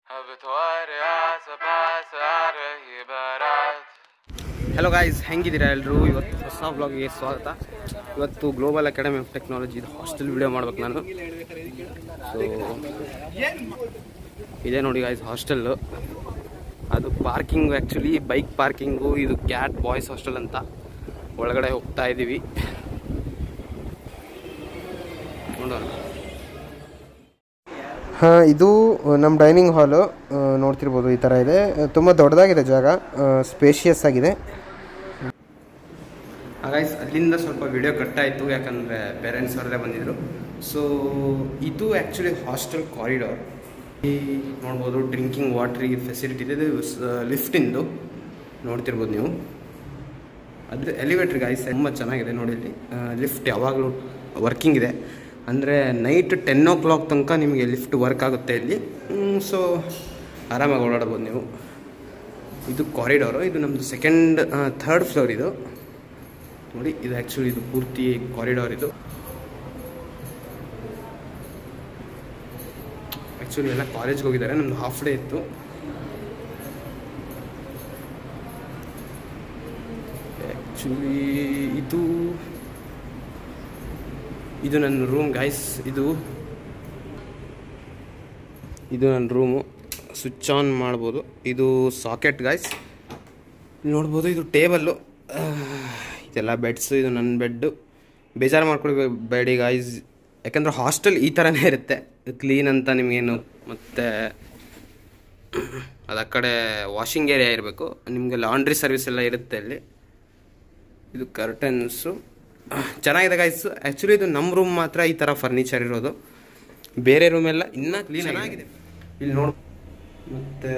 अब तुम्हारे आसपास आ रही बारात ಹಲೋ ಗಾಯ್ಸ್ ಹೆಂಗಿದ್ದೀರಾ ಎಲ್ಲರೂ ಇವತ್ತು ಹೊಸ ಬ್ಲಾಗ್ಗೆ ಸ್ವಾಗತ ಇವತ್ತು ಗ್ಲೋಬಲ್ ಅಕಾಡೆಮಿ ಆಫ್ ಟೆಕ್ನಾಲಜಿ ಇದು ಹಾಸ್ಟೆಲ್ ವಿಡಿಯೋ ಮಾಡ್ಬೇಕು ನಾನು ಸೊ ಇದೆ ನೋಡಿ ಗಾಯ್ಸ್ ಹಾಸ್ಟೆಲ್ಲು ಅದು ಪಾರ್ಕಿಂಗು ಆ್ಯಕ್ಚುಲಿ ಬೈಕ್ ಪಾರ್ಕಿಂಗು ಇದು ಕ್ಯಾಟ್ ಬಾಯ್ಸ್ ಹಾಸ್ಟೆಲ್ ಅಂತ ಒಳಗಡೆ ಹೋಗ್ತಾ ಇದ್ದೀವಿ ನೋಡೋಣ ಹಾಂ ಇದು ನಮ್ಮ ಡೈನಿಂಗ್ ಹಾಲು ನೋಡ್ತಿರ್ಬೋದು ಈ ಥರ ಇದೆ ತುಂಬ ದೊಡ್ಡದಾಗಿದೆ ಜಾಗ ಸ್ಪೇಷಿಯಸ್ ಆಗಿದೆ ಗೈಸ್ ಅಲ್ಲಿಂದ ಸ್ವಲ್ಪ ವಿಡಿಯೋ ಕಟ್ಟಾಯಿತು ಯಾಕಂದರೆ ಪೇರೆಂಟ್ಸ್ ಅವರೇ ಬಂದಿದ್ದರು ಸೊ ಇದು ಆ್ಯಕ್ಚುಲಿ ಹಾಸ್ಟೆಲ್ ಕಾರಿಡಾರ್ ಈ ನೋಡ್ಬೋದು ಡ್ರಿಂಕಿಂಗ್ ವಾಟ್ರಿಗೆ ಫೆಸಿಲಿಟಿ ಇದೆ ಇದು ಲಿಫ್ಟಿಂದು ನೋಡ್ತಿರ್ಬೋದು ನೀವು ಅದು ಎಲಿವೇಟ್ರ್ ಗಾಯ್ಸ್ ತುಂಬ ಚೆನ್ನಾಗಿದೆ ನೋಡಿ ಇಲ್ಲಿ ಲಿಫ್ಟ್ ಯಾವಾಗಲೂ ವರ್ಕಿಂಗ್ ಇದೆ ಅಂದರೆ ನೈಟ್ ಟೆನ್ ಓ ಕ್ಲಾಕ್ ತನಕ ನಿಮಗೆ ಲಿಫ್ಟ್ ವರ್ಕ್ ಆಗುತ್ತೆ ಇಲ್ಲಿ ಸೊ ಆರಾಮಾಗಿ ಓಡಾಡ್ಬೋದು ನೀವು ಇದು ಕಾರಿಡಾರು ಇದು ನಮ್ಮದು ಸೆಕೆಂಡ್ ಥರ್ಡ್ ಫ್ಲೋರ್ ಇದು ನೋಡಿ ಇದು ಆ್ಯಕ್ಚುಲಿ ಇದು ಪೂರ್ತಿ ಕಾರಿಡಾರ್ ಇದು ಆ್ಯಕ್ಚುಲಿ ಎಲ್ಲ ಕಾಲೇಜ್ಗೆ ಹೋಗಿದ್ದಾರೆ ನಮ್ದು ಹಾಫ್ ಡೇ ಇತ್ತು ಆ್ಯಕ್ಚುಲಿ ಇದು ಇದು ನನ್ನ ರೂಮ್ ಗೈಸ್ ಇದು ಇದು ನನ್ನ ರೂಮು ಸ್ವಿಚ್ ಆನ್ ಮಾಡ್ಬೋದು ಇದು ಸಾಕೆಟ್ ಗೈಸ್ ನೋಡ್ಬೋದು ಇದು ಟೇಬಲ್ಲು ಇದೆಲ್ಲ ಬೆಡ್ಸು ಇದು ನನ್ನ ಬೆಡ್ಡು ಬೇಜಾರು ಮಾಡ್ಕೊಳ್ಬೇಡಿ ಗಾಯ್ಸ್ ಯಾಕಂದರೆ ಹಾಸ್ಟೆಲ್ ಈ ಥರನೇ ಇರುತ್ತೆ ಕ್ಲೀನ್ ಅಂತ ನಿಮಗೇನು ಮತ್ತು ಅದು ಆ ಕಡೆ ವಾಷಿಂಗ್ ಏರಿಯಾ ಇರಬೇಕು ನಿಮಗೆ ಲಾಂಡ್ರಿ ಸರ್ವಿಸ್ ಎಲ್ಲ ಇರುತ್ತೆ ಅಲ್ಲಿ ಇದು ಕರ್ಟನ್ಸು ಚೆನ್ನಾಗಿದೆ ಗಾಯ್ಸ್ ಆ್ಯಕ್ಚುಲಿ ಇದು ನಮ್ಮ ರೂಮ್ ಮಾತ್ರ ಈ ಥರ ಫರ್ನಿಚರ್ ಇರೋದು ಬೇರೆ ರೂಮೆಲ್ಲ ಇನ್ನೂ ಕ್ಲೀನ್ ಆಗಿದೆ ಇಲ್ಲಿ ನೋಡ್ ಮತ್ತು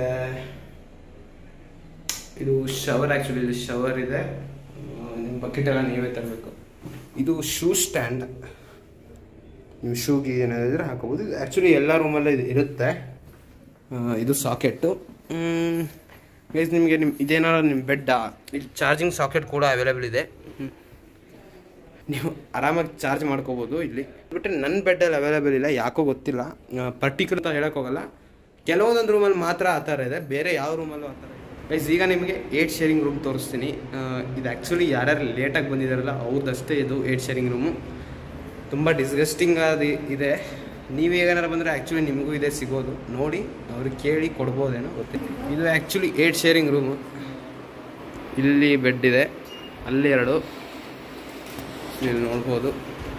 ಇದು ಶವರ್ ಆ್ಯಕ್ಚುಲಿ ಇಲ್ಲಿ ಶವರ್ ಇದೆ ನಿಮ್ಮ ಬಕೆಟ್ ಎಲ್ಲ ನೀವೇ ತರಬೇಕು ಇದು ಶೂ ಸ್ಟ್ಯಾಂಡ್ ನೀವು ಶೂಗೆ ಏನಾದಿದ್ರೆ ಹಾಕೋಬೋದು ಇದು ಆ್ಯಕ್ಚುಲಿ ಎಲ್ಲ ರೂಮಲ್ಲೂ ಇದು ಇರುತ್ತೆ ಆ, ಇದು ಸಾಕೆಟ್ಟು ಗೈಸ್ ನಿಮಗೆ ನಿಮ್ಮ ಇದೇನಾದ್ರು ನಿಮ್ಮ ಬೆಡ್ಡಾ ಇಲ್ಲಿ ಚಾರ್ಜಿಂಗ್ ಸಾಕೆಟ್ ಕೂಡ ಅವೈಲೇಬಲ್ ಇದೆ ಹ್ಮ್. ನೀವು ಆರಾಮಾಗಿ ಚಾರ್ಜ್ ಮಾಡ್ಕೋಬೋದು ಇಲ್ಲಿ ಬಿಟ್ಟರೆ ನನ್ನ ಬೆಡ್ಡಲ್ಲಿ ಅವೈಲೇಬಲ್ ಇಲ್ಲ ಯಾಕೋ ಗೊತ್ತಿಲ್ಲ ಪರ್ಟಿಕ್ಯುಲರ್ ಅಂತ ಹೇಳೋಕ್ಕೋಗಲ್ಲ ಕೆಲವೊಂದೊಂದು ರೂಮಲ್ಲಿ ಮಾತ್ರ ಆ ಥರ ಇದೆ ಬೇರೆ ಯಾವ ರೂಮಲ್ಲೂ ಆ ಥರ ಇದೆ ಗೈಸ್ ಈಗ ನಿಮಗೆ ಏಟ್ ಶೇರಿಂಗ್ ರೂಮ್ ತೋರಿಸ್ತೀನಿ ಆ, ಇದು ಆ್ಯಕ್ಚುಲಿ ಯಾರ್ಯಾರು ಲೇಟಾಗಿ ಬಂದಿದ್ದಾರಲ್ಲ ಅವ್ರದ್ದಷ್ಟೇ ಇದು ಏಟ್ ಶೇರಿಂಗ್ ರೂಮು ತುಂಬ ಡಿಸ್ಗಸ್ಟಿಂಗ್ ಆದ ಇದೆ ನೀವು ಏನಾರು ಬಂದರೆ ಆ್ಯಕ್ಚುಲಿ ನಿಮಗೂ ಇದೆ ಸಿಗೋದು ನೋಡಿ ಅವ್ರಿಗೆ ಕೇಳಿ ಕೊಡ್ಬೋದೇನೋ ಗೊತ್ತಿಲ್ಲ ಇದು ಆ್ಯಕ್ಚುಲಿ ಏಟ್ ಶೇರಿಂಗ್ ರೂಮು ಇಲ್ಲಿ ಬೆಡ್ ಇದೆ ಅಲ್ಲಿ ಎರಡು ಇಲ್ಲಿ ನೋಡ್ಬೋದು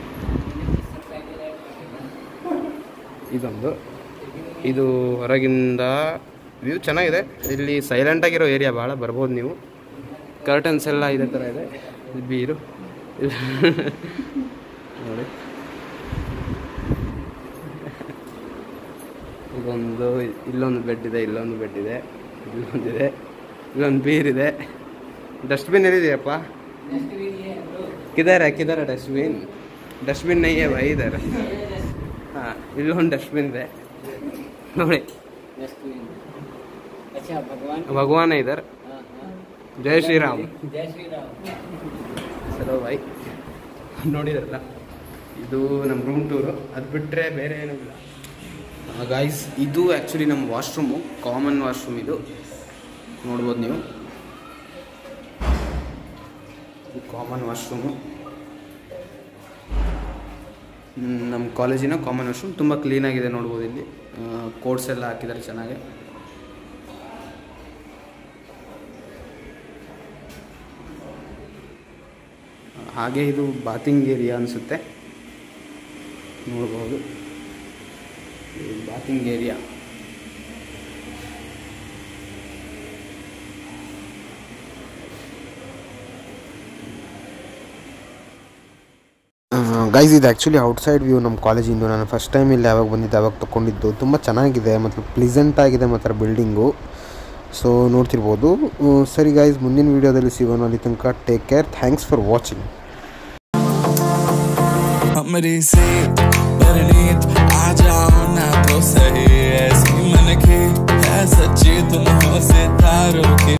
ಇದೊಂದು ಇದು ಹೊರಗಿಂದ ವ್ಯೂ ಚೆನ್ನಾಗಿದೆ ಇಲ್ಲಿ ಸೈಲೆಂಟ್ ಆಗಿರೋ ಏರಿಯಾ ಭಾಳ ಬರ್ಬೋದು ನೀವು ಕರ್ಟನ್ಸ್ ಎಲ್ಲ ಇದೇ ಥರ ಇದೆ ಇಲ್ಲಿ ಬೀರು ಇಲ್ಲಿ ನೋಡಿ ಇದೊಂದು ಇಲ್ಲೊಂದು ಬೆಡ್ ಇದೆ ಇಲ್ಲೊಂದು ಬೆಡ್ ಇದೆ ಇಲ್ಲೊಂದಿದೆ ಇಲ್ಲೊಂದು ಬೀರಿದೆ ಡಸ್ಟ್ಬಿನ್ ಎಲ್ಲಿದೆಯಪ್ಪ किधर है किधर है डस्टबिन डस्टबिन नहीं है भाई इधर हाँ इಲ್ಲೊಂದು ಡಸ್ಟ್ಬಿನ್ ಇದೆ ನೋಡಿ अच्छा भगवान ಭಗವಾನ್ ಇದರ್ हाँ, हाँ। ಜೈ ಶ್ರೀರಾಮ್ जय श्री राम ಸರೋ ಬಾಯ್ ನೋಡಿದ್ರಲ್ಲ ಇದು ನಮ್ಮ ರೂಮ್ ಟೂರು ಅದು ಬಿಟ್ಟರೆ ಬೇರೆ ಏನೂ ಇಲ್ಲ ಗಾಯ್ಸ್ ಇದು ಆ್ಯಕ್ಚುಲಿ ನಮ್ಮ ವಾಶ್ರೂಮು ಕಾಮನ್ ವಾಶ್ರೂಮ್ ಇದು ನೋಡ್ಬೋದು ನೀವು ಕಾಮನ್ ವಾಶ್ರೂಮು ನಮ್ಮ ಕಾಲೇಜಿನ ಕಾಮನ್ ವಾಶ್ರೂಮ್ ತುಂಬ ಕ್ಲೀನಾಗಿದೆ ನೋಡ್ಬೋದು ಇಲ್ಲಿ ಕೋಟ್ಸ್ ಎಲ್ಲ ಹಾಕಿದ್ದಾರೆ ಚೆನ್ನಾಗಿ ಹಾಗೆ ಇದು ಬಾತಿಂಗ್ ಏರಿಯಾ ಅನಿಸುತ್ತೆ ನೋಡ್ಬೋದು ಬಾತಿಂಗ್ ಏರಿಯಾ ಗೈಸ್ ಇದು ಆ್ಯಕ್ಚುಲಿ ಔಟ್ಸೈಡ್ ವ್ಯೂ ನಮ್ಮ ಕಾಲೇಜಿಂದು ನಾನು ಫಸ್ಟ್ ಟೈಮ್ ಇಲ್ಲಿ ಯಾವಾಗ ಬಂದಿದ್ದೆ ಅವಾಗ ತೊಗೊಂಡಿದ್ದು ತುಂಬ ಚೆನ್ನಾಗಿದೆ ಮತ್ತು ಪ್ಲಿಸೆಂಟ್ ಆಗಿದೆ ಮಾತ್ರ ಬಿಲ್ಡಿಂಗು ಸೊ ನೋಡ್ತಿರ್ಬೋದು ಹ್ಮ್, ಸರಿ ಗೈಸ್ ಮುಂದಿನ ವೀಡಿಯೋದಲ್ಲಿ ಸಿಗೋಣ ಅಲ್ಲಿ ತನಕ take care thanks for watching हमरी से परनीत आ जाओ ना तो सही ऐसी मन की है सच्ची तुम हो सितारों की